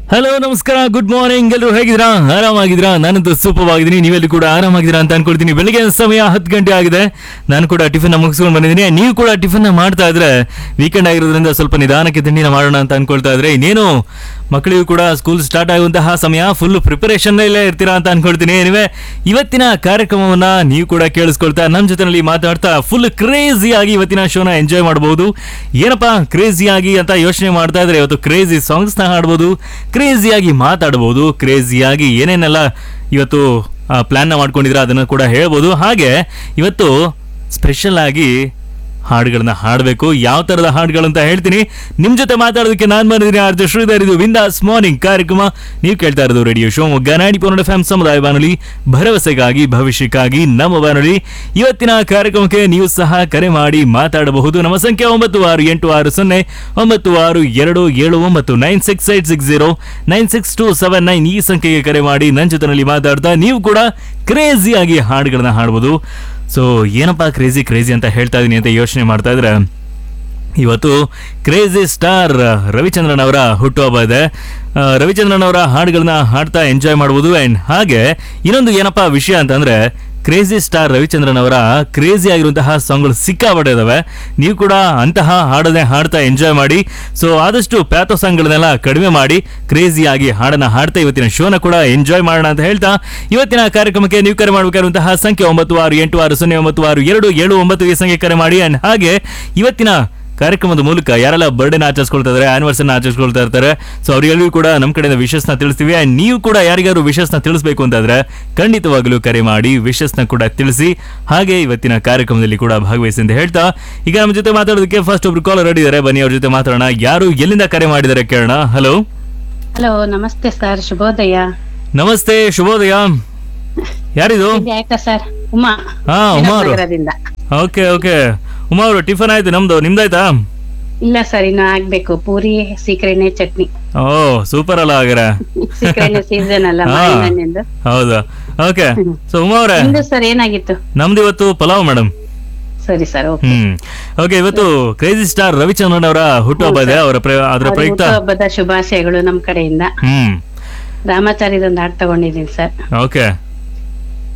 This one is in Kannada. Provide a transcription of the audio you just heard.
ಹಲೋ ನಮಸ್ಕಾರ ಗುಡ್ ಮಾರ್ನಿಂಗ್ ಎಲ್ಲರೂ ಹೇಗಿದ್ದೀರಾ ಆರಾಮಾಗಿದ್ದೀರಾ ನಾನಂತೂ ಸೂಪರ್ ಆಗಿದ್ದೀನಿ ನೀವೆಲ್ಲೂ ಕೂಡ ಆರಾಮಾಗಿದ್ದೀರಾ ಅಂತ ಅನ್ಕೊಳ್ತೀನಿ ಬೆಳಿಗ್ಗೆ ಸಮಯ ಹತ್ತು ಗಂಟೆ ಆಗಿದೆ ನಾನು ಕೂಡ ಟಿಫನ್ ಮುಗಿಸ್ಕೊಂಡು ಬಂದಿದ್ದೀನಿ ನೀವು ಕೂಡ ಟಿಫನ್ ಮಾಡ್ತಾ ಇದ್ರೆ ವೀಕೆಂಡ್ ಆಗಿರೋದ್ರಿಂದ ಸ್ವಲ್ಪ ನಿಧಾನಕ್ಕೆ ತಿಂಡಿನ ಮಾಡೋಣ ಅಂತ ಅನ್ಕೊಳ್ತಾ ಇದ್ರೆ ಇನ್ನೇನು ಮಕ್ಕಳಿಗೂ ಕೂಡ ಸ್ಕೂಲ್ ಸ್ಟಾರ್ಟ್ ಆಗುವಂತಹ ಸಮಯ ಫುಲ್ ಪ್ರಿಪರೇಷನ್ ಇಲ್ಲೇ ಇರ್ತೀರಾ ಅಂತ ಅನ್ಕೊಳ್ತೀನಿ ನೀವೇ ಇವತ್ತಿನ ಕಾರ್ಯಕ್ರಮವನ್ನ ನೀವು ಕೂಡ ಕೇಳಿಸ್ಕೊಳ್ತಾ ನಮ್ಮ ಜೊತೆನಲ್ಲಿ ಮಾತಾಡ್ತಾ ಫುಲ್ ಕ್ರೇಜಿ ಆಗಿ ಇವತ್ತಿನ ಶೋನ ಎಂಜಾಯ್ ಮಾಡಬಹುದು ಏನಪ್ಪಾ ಕ್ರೇಜಿ ಆಗಿ ಅಂತ ಯೋಚನೆ ಮಾಡ್ತಾ ಇದ್ರೆ ಇವತ್ತು ಕ್ರೇಜಿ ಸಾಂಗ್ಸ್ ನ ಹಾಡ್ಬೋದು ಕ್ರೇಜಿಯಾಗಿ ಮಾತಾಡ್ಬೋದು ಕ್ರೇಜಿಯಾಗಿ ಏನೇನೆಲ್ಲ ಇವತ್ತು ಪ್ಲಾನ್ ನ ಮಾಡ್ಕೊಂಡಿದ್ರೆ ಅದನ್ನ ಕೂಡ ಹೇಳ್ಬೋದು ಹಾಗೆ ಇವತ್ತು ಸ್ಪೆಷಲ್ ಆಗಿ ಹಾಡುಗಳನ್ನ ಹಾಡಬೇಕು ಯಾವ ತರದ ಹಾಡುಗಳು ಅಂತ ಹೇಳ್ತೀನಿ ನಿಮ್ ಜೊತೆ ಮಾತಾಡೋದಕ್ಕೆ ನಾನು ಬಂದಿದ್ದೀನಿ ಆರ್ಜ ಶ್ರೀಧರ್ ಇದು ವಿಂದಾಸ್ ಮಾರ್ನಿಂಗ್ ಕಾರ್ಯಕ್ರಮ ನೀವು ಕೇಳ್ತಾ ಇರೋದು ರೇಡಿಯೋ ಶಿವಮೊಗ್ಗ ನಾಡಿ ಪೌರ್ಣ ಫ್ಯಾಮ್ ಸಮುದಾಯ ಬಾನುಲಿ ಭರವಸೆಗಾಗಿ ಭವಿಷ್ಯಕ್ಕಾಗಿ ನಮ್ಮ ಬಾನುಲಿ ಇವತ್ತಿನ ಕಾರ್ಯಕ್ರಮಕ್ಕೆ ನೀವು ಸಹ ಕರೆ ಮಾಡಿ ಮಾತಾಡಬಹುದು ನಮ್ಮ ಸಂಖ್ಯೆ ಒಂಬತ್ತು ಆರು ಎಂಟು ಆರು ಸೊನ್ನೆ ಒಂಬತ್ತು ಆರು ಎರಡು ಏಳು ಒಂಬತ್ತು nine six eight six zero nine six two seven nine ಈ ಸಂಖ್ಯೆಗೆ ಕರೆ ಮಾಡಿ ನನ್ನ ಜೊತೆನಲ್ಲಿ ಮಾತಾಡ್ತಾ ನೀವು ಕೂಡ ಕ್ರೇಜಿಯಾಗಿ ಹಾಡುಗಳನ್ನ ಹಾಡ್ಬೋದು ಸೊ ಏನಪ್ಪಾ ಕ್ರೇಜಿ ಕ್ರೇಜಿ ಅಂತ ಹೇಳ್ತಾ ಇದೀನಿ ಅಂತ ಯೋಚನೆ ಮಾಡ್ತಾ ಇದ್ರೆ ಇವತ್ತು ಕ್ರೇಜಿ ಸ್ಟಾರ್ ರವಿಚಂದ್ರನ್ ಅವರ ಹುಟ್ಟುಹಬ್ಬ ಇದೆ ಆ, ರವಿಚಂದ್ರನ್ ಅವರ ಹಾಡುಗಳನ್ನ ಹಾಡ್ತಾ ಎಂಜಾಯ್ ಮಾಡ್ಬೋದು ಅಂಡ್ ಹಾಗೆ ಇನ್ನೊಂದು ಏನಪ್ಪಾ ವಿಷಯ ಅಂತಂದ್ರೆ ಕ್ರೇಜಿ ಸ್ಟಾರ್ ರವಿಚಂದ್ರನ್ ಅವರ ಕ್ರೇಜಿ ಆಗಿರುವಂತಹ ಸಾಂಗ್ಗಳು ಸಿಕ್ಕಾಪಟ್ಟೆ ಇದಾವೆ ನೀವು ಕೂಡ ಅಂತಹ ಹಾಡನ್ನೇ ಹಾಡ್ತಾ ಎಂಜಾಯ್ ಮಾಡಿ ಸೊ ಆದಷ್ಟು ಪ್ಯಾಥೋ ಸಾಂಗ್ಗಳನ್ನೆಲ್ಲ ಕಡಿಮೆ ಮಾಡಿ ಕ್ರೇಜಿ ಆಗಿ ಹಾಡನ್ನ ಹಾಡ್ತಾ ಇವತ್ತಿನ ಶೋನ ಕೂಡ ಎಂಜಾಯ್ ಮಾಡೋಣ ಅಂತ ಹೇಳ್ತಾ ಇವತ್ತಿನ ಕಾರ್ಯಕ್ರಮಕ್ಕೆ ನೀವು ಕರೆ ಮಾಡಬೇಕಾದಂತಹ ಸಂಖ್ಯೆ ಒಂಬತ್ತು ಆರು ಎಂಟು ಆರು ಸೊನ್ನೆ ಒಂಬತ್ತು ಆರು ಎರಡು ಏಳು ಒಂಬತ್ತು ಈ ಸಂಖ್ಯೆ ಕರೆ ಮಾಡಿ ಅಂಡ್ ಹಾಗೆ ಇವತ್ತಿನ ಕಾರ್ಯಕ್ರಮದ ಮೂಲಕ ಯಾರೆಲ್ಲ ಬರ್ಡೇನ ಆಚರಿಸ್ಕೊಳ್ತಾ ಇದ್ದಾರೆ ಆನಿವರ್ಸರಿನ ಆಚರಿಸ್ಕೊಳ್ತಾ ಇರ್ತಾರೆ ಸೊ ಅವರಿಗೆಲ್ಲರಿಗೂ ಕೂಡ ನಮ್ಮ ಕಡೆಯಿಂದ ವಿಶಸ್ನ ತಿಳಿಸ್ತೀವಿ ಅಂಡ್ ನೀವು ಕೂಡ ಯಾರಿಗಾರು ವಿಶಸ್ನ ತಿಳಿಸ್ಬೇಕು ಅಂತಾದ್ರೆ ಖಂಡಿತವಾಗಲೂ ಕರೆ ಮಾಡಿ ವಿಶಸ್ನ ಕೂಡ ತಿಳಿಸಿ ಹಾಗೆ ಇವತ್ತಿನ ಕಾರ್ಯಕ್ರಮದಲ್ಲಿ ಕೂಡ ಭಾಗವಹಿಸಿ ಅಂತ ಹೇಳ್ತಾ ಈಗ ನಮ್ಮ ಜೊತೆ ಮಾತಾಡೋದಕ್ಕೆ ಫಸ್ಟ್ ಒಬ್ರು ಕಾಲರ್ ರೆಡಿ ಇದ್ದಾರೆ ಬನ್ನಿ ಅವ್ರ ಜೊತೆ ಮಾತಾಡೋಣ ಯಾರು ಎಲ್ಲಿಂದ ಕರೆ ಮಾಡಿದ್ದಾರೆ ಕೇಳೋಣ ಹಲೋ ಹಲೋ ನಮಸ್ತೆ ಸರ್ ಶುಭೋದಯ ನಮಸ್ತೆ ಶುಭೋದಯ ಯಾರಿದು ತಿಂಡಿ ಆಯ್ತಾ ಸರ್ ಉಮಾ ಹಾ ಉಮಾ ಅವರು ನಗರದಿಂದ ಓಕೆ ಓಕೆ ಉಮಾ ಅವರು ಟಿಫನ್ ಆಯ್ತು ನಮ್ದು ನಿಮ್ದಾಯ್ತಾ ಇಲ್ಲ ಸರ್ ಇನ್ನು ಆಗ್ಬೇಕು ಪೂರಿ ಸೀಕರೆಣ್ಣೆ ಚಟ್ನಿ ಓ ಸೂಪರ್ ಅಲ್ಲ ಹಾಗಾರೆ ಸೀಕರೆಣ್ಣೆ ಸೀಸನ್ ಅಲ್ಲ ಹಾ. ಮಾವಿನ ಹಣ್ಣಿಂದು ಹೌದಾ ಓಕೆ ಸೊ ಉಮಾ ಅವರೇ ನಿಮ್ದು ಸರ್ ಏನಾಗಿತ್ತು ನಮ್ದು ಇವತ್ತು ಪಲಾವ್ ಮೇಡಮ್ ಸರಿ ಸರ್ ಓಕೆ ಹ್ಮ್ ಓಕೆ ಇವತ್ತು ಕ್ರೇಜಿ ಸ್ಟಾರ್ ರವಿಚಂದ್ರನ್ ಅವರ ಹುಟ್ಟುಹಬ್ಬ ಇದೆ ಅವರ ಪ್ರ- ಅದರ ಪ್ರಯುಕ್ತ ಹಬ್ಬದ ಶುಭಾಶಯಗಳು ನಮ್ ಕಡೆಯಿಂದ ಹ್ಮ್ ರಾಮಾಚಾರ್ಯದೊಂದು ಹಾಡ್ ತಗೊಂಡಿದ್ದೀನಿ ಸರ್ ಓಕೆ